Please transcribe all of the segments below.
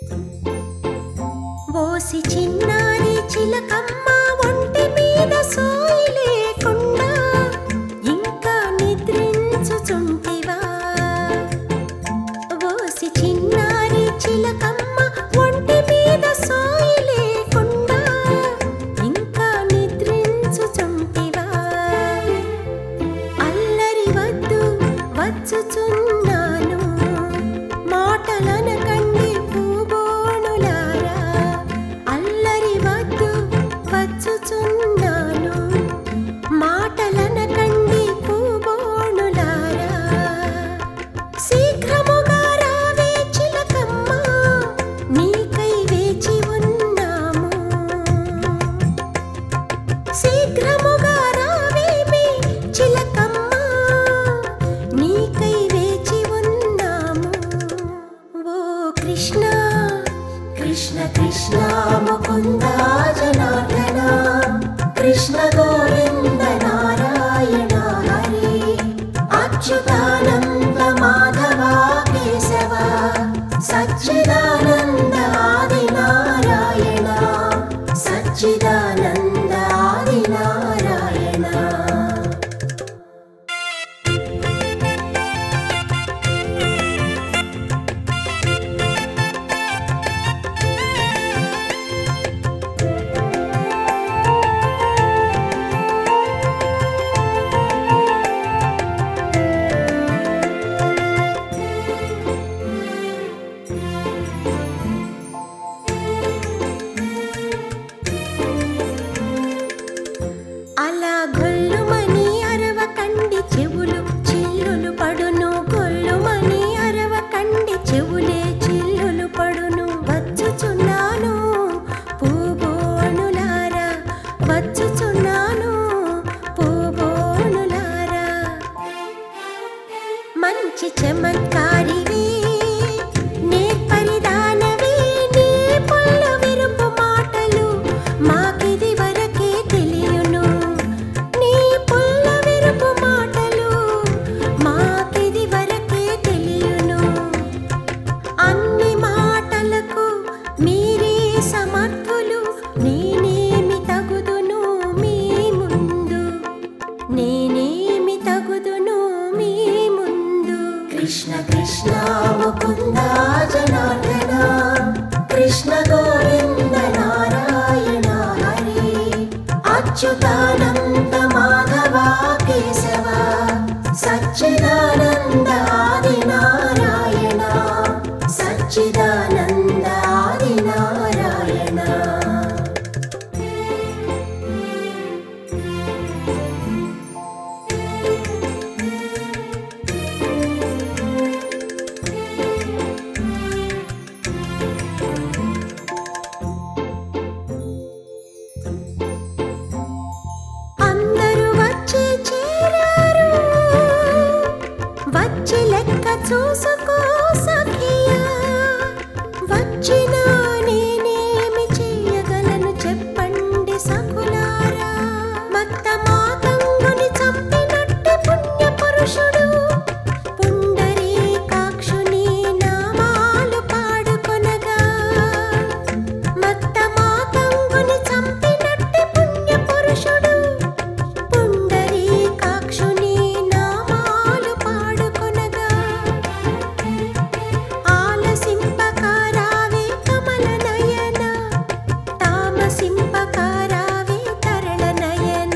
OC చిన్నారి చిలకమ్మ ఒంటి మీద సోయి లేకుండా ఇంకా నిద్రించుచుంటివా ఓసి చిన్నారి చిలకమ్మ ఒంటి మీద సోయి లేకుండా ఇంకా నిద్రించుచుంటివా అల్లరి వద్దు వచ్చుచున్నాను మాటలనకండి పూబోణులారా అల్లరి వద్దు వచ్చుచున్నాను మాటలనకండి పూబోణులారా శీఘ్రముగా రావే చిలకమ్మ నీకై వేచి ఉన్నాము శీఘ్రముగా రావేమి చిలకమ్మ నీకై వేచి ఉన్నాము ఓ కృష్ణ కృష్ణ కృష్ణ ముకుంద జనార్దన కృష్ణ గోవింద నారాయణ హరి అచ్యుతానంద మాధవ కేశవ సచ్చిదానంద ఆది నారాయణ సచ్చిదానంద ఆది నారాయణ అలా గొల్లుమని అరవకండి చెవులు చిల్లులు పడును గొల్లుమని అరవకండి చెవులే చిల్లులు పడును వచ్చుచున్నాను పూబోణులారా వచ్చుచున్నాను పూబోణులారా మంచి చమత్కారివి నేర్పరిదానవి నీ పొల్లు విరుపు మాటలు మాకిది వరకే తెలియను నీ పొల్లు విరుపు మాటలు మాకిది వరకే తెలియను అన్ని మాటలకు మీరే సమర్థులు నేనేమి తగుదును మీ ముందు నేనేమి తగుదును మీ ముందు కృష్ణ కృష్ణ ముకుంద జనార్దన కృష్ణ గోవింద నారాయణ హరి అచ్యుతానంద మాధవ కేశవ సచ్చిదానంద ఆది నారాయణ సచ్చిదానంద ఆది నారాయణ అందరూ వచ్చి చేరారు వచ్చి లెక్క చూసుకో సఖియా వచ్చిన నేనేమి చేయగలను చెప్పండి సకులారా మత్త మాతంగుని చంపినట్టు పుణ్య పురుషుడు పుండరీకాక్షుని నామాలు పాడుకొనగా మత్త మాతంగుని చంపినట్టు పుణ్య పురుషుడు పుండరీకాక్షుని నామాలు పాడుకొనగా ఆలసింపకారావే కమల నయన తామసింపకారావే తరళ నయన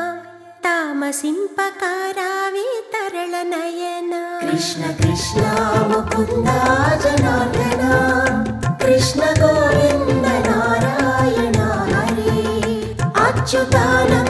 తామసింపకారావే తరళ నయన కృష్ణ కృష్ణ ముకుంద జనార్దన కృష్ణ గోవింద నారాయణ హరి అచ్యుతానంద